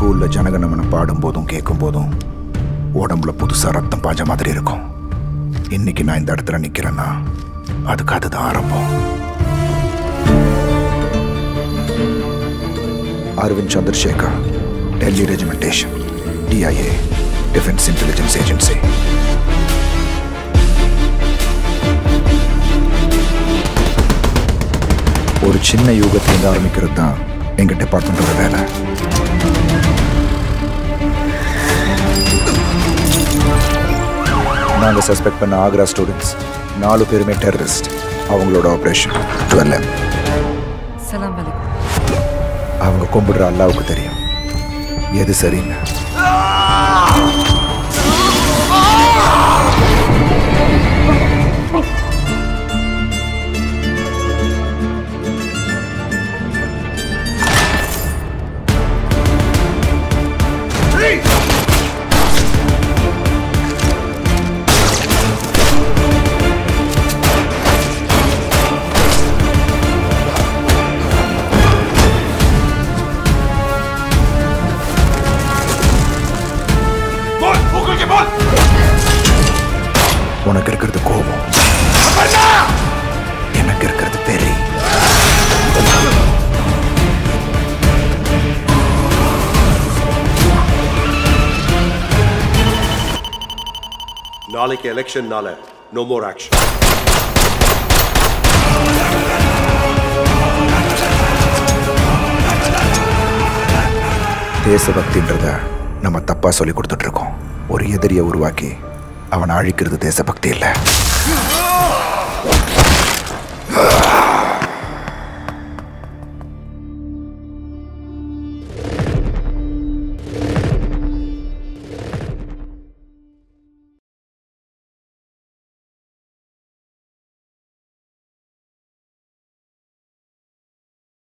ஸ்கூல்ல ஜனகணமனை பாடும் போதும் கேட்கும் போதும் உடம்புல புதுசா ரத்தம் பாஞ்ச மாதிரி இருக்கும் இன்னைக்கு நான் இந்த இடத்துல நிக்கிறேன்னா அதுக்கு அதுதான் ஆரம்பம் Aravind Chandrasekhar Delhi regimentation DIA defence intelligence agency ஒரு சின்ன யூகத்திலிருந்து ஆரம்பிக்கிறது தான் எங்க டிபார்ட்மெண்டோட வேலை நாங்க சஸ்பெக்ட் பண்ண ஆக்ரா ஸ்டூடெண்ட்ஸ் நாலு பேருமே டெரரிஸ்ட் அவங்களோட ஆப்ரேஷன் டுவெல் எம் சலாம் வலைக்கும் அவங்க கும்பிடுற அல்லாவுக்கு தெரியும் எது சரின்னு உனக்கு இருக்கிறது கோபம் எனக்கு இருக்கிறது பெரி நாளைக்கு எலெக்ஷன்னால நோ மோர் ஆக்ஷன் தேசபக்தின்றத நம்ம தப்பா சொல்லி கொடுத்துட்டு இருக்கோம் ஒரு எதிரியை உருவாக்கி அவனை அழிக்கிறது தேசபக்தி இல்லை